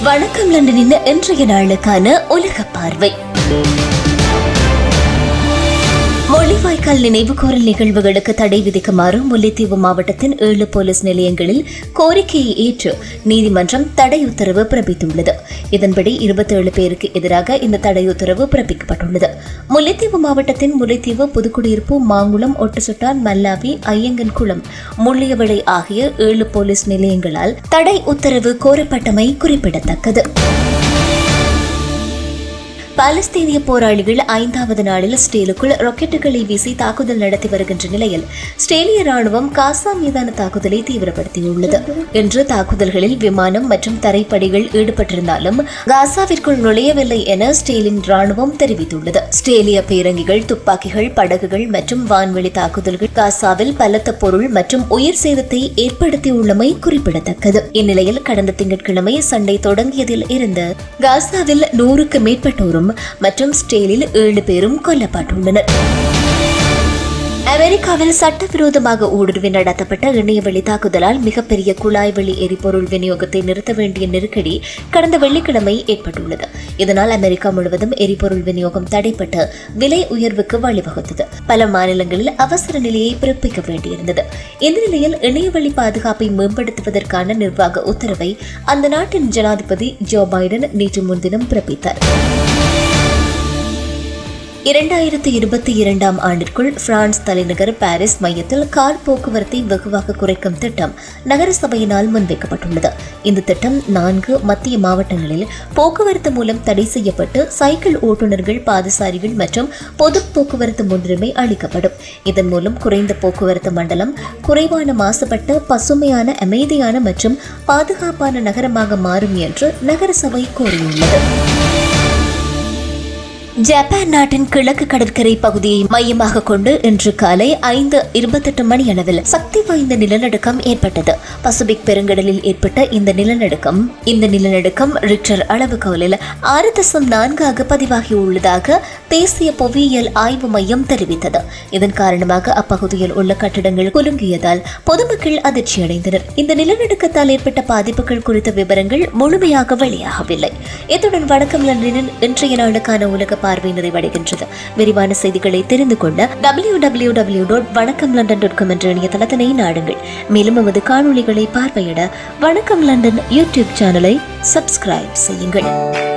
வணக்கம் லண்டனின் இன்றைய நாளுக்கான உலக பார்வை மொழிவாய்க்கால் நினைவுகூரல் நிகழ்வுகளுக்கு தடை விதிக்குமாறு முல்லைத்தீவு மாவட்டத்தின் ஏழு போலீஸ் நிலையங்களில் கோரிக்கையை ஏற்று நீதிமன்றம் தடை உத்தரவு பிறப்பித்துள்ளது இதன்படி இருபத்தேழு பேருக்கு எதிராக இந்த தடை உத்தரவு பிறப்பிக்கப்பட்டுள்ளது முல்லைத்தீவு மாவட்டத்தின் முல்லைத்தீவு புதுக்குடியிருப்பு மாங்குளம் ஒட்டுசுட்டான் மல்லாவி ஐயங்கன்குளம் முள்ளியவளை ஆகிய ஏழு போலீஸ் நிலையங்களால் தடை உத்தரவு கோரப்பட்டமை குறிப்பிடத்தக்கது பாலஸ்தீனிய போராளிகள் ஐந்தாவது நாளில் ஸ்டேலுக்குள் ராக்கெட்டுகளை வீசி தாக்குதல் நடத்தி வருகின்ற நிலையில் ஸ்டேலிய ராணுவம் காசா மீதான தாக்குதலை தீவிரப்படுத்தியுள்ளது இன்று தாக்குதல்களில் விமானம் மற்றும் தரைப்படைகள் ஈடுபட்டிருந்தாலும் காசாவிற்குள் நுழையவில்லை என ஸ்டேலின் ராணுவம் தெரிவித்துள்ளது ஸ்டேலிய பீரங்கிகள் துப்பாக்கிகள் படகுகள் மற்றும் வான்வெளி தாக்குதல்கள் காசாவில் பலத்த பொருள் மற்றும் உயிர் சேதத்தை ஏற்படுத்தியுள்ளமை குறிப்பிடத்தக்கது இந்நிலையில் கடந்த திங்கட்கிழமை சண்டை தொடங்கியதில் இருந்து காசாவில் நூறுக்கு மேற்பட்டோரும் மற்றும் ஸ்டேலில் ஏழு பேரும் கொல்லப்பட்டுள்ளனர் அமெரிக்காவில் சட்டவிரோதமாக ஊடுருவி நடத்தப்பட்ட இணையவழி தாக்குதலால் மிகப்பெரிய குழாய் வழி எரிபொருள் விநியோகத்தை நிறுத்த வேண்டிய நெருக்கடி கடந்த வெள்ளிக்கிழமை ஏற்பட்டுள்ளது இதனால் அமெரிக்கா முழுவதும் எரிபொருள் விநியோகம் தடைப்பட்டு விலை உயர்வுக்கு வழிவகுத்தது பல மாநிலங்களில் அவசர நிலையை பிறப்பிக்க வேண்டியிருந்தது இந்த நிலையில் இணையவழி பாதுகாப்பை மேம்படுத்துவதற்கான நிர்வாக உத்தரவை அந்த நாட்டின் ஜனாதிபதி ஜோ பைடன் நேற்று முன்தினம் பிறப்பித்தார் இரண்டாயிரத்தி இருபத்தி இரண்டாம் ஆண்டிற்குள் பிரான்ஸ் தலைநகர் பாரிஸ் மையத்தில் கார் போக்குவரத்தை வெகுவாக குறைக்கும் திட்டம் நகர சபையினால் முன்வைக்கப்பட்டுள்ளது இந்த திட்டம் நான்கு மத்திய மாவட்டங்களில் போக்குவரத்து மூலம் தடை செய்யப்பட்டு சைக்கிள் ஓட்டுநர்கள் பாதசாரிகள் மற்றும் பொது போக்குவரத்து முன்னுரிமை அளிக்கப்படும் இதன் மூலம் குறைந்த போக்குவரத்து மண்டலம் குறைவான மாசுபட்ட பசுமையான அமைதியான மற்றும் பாதுகாப்பான நகரமாக மாறும் என்று நகரசபை கூறியுள்ளது ஜப்பான் நாட்டின் கிழக்கு கடற்கரை பகுதியை மையமாக கொண்டு இன்று காலை ஐந்து இருபத்தெட்டு மணி அளவில் சக்தி வாய்ந்த நிலநடுக்கம் ஏற்பட்டது பசிபிக் பெருங்கடலில் ஏற்பட்ட இந்த நிலநடுக்கம் இந்த நிலநடுக்கம் ரிக்டர் அளவுகோலில் ஆறு தசம் நான்காக பதிவாகியுள்ளதாக தேசிய புவியியல் ஆய்வு மையம் தெரிவித்தது இதன் காரணமாக அப்பகுதியில் உள்ள கட்டிடங்கள் குலுங்கியதால் பொதுமக்கள் அதிர்ச்சியடைந்தனர் இந்த நிலநடுக்கத்தால் ஏற்பட்ட பாதிப்புகள் குறித்த விவரங்கள் முழுமையாக வெளியாகவில்லை இத்துடன் வணக்கம் லண்டனின் இன்றைய நாளுக்கான உலக பார்வை நிறைவடைகின்றது விரிவான செய்திகளை தெரிந்து கொள்ள W W W dot Vanakkam London dot com என்ற இணையதளத்தினை நாடுங்கள் மேலும் நமது காணொளிகளை பார்வையிட வணக்கம் லண்டன் யூடியூப் சேனலை சப்ஸ்கிரைப் செய்யுங்கள்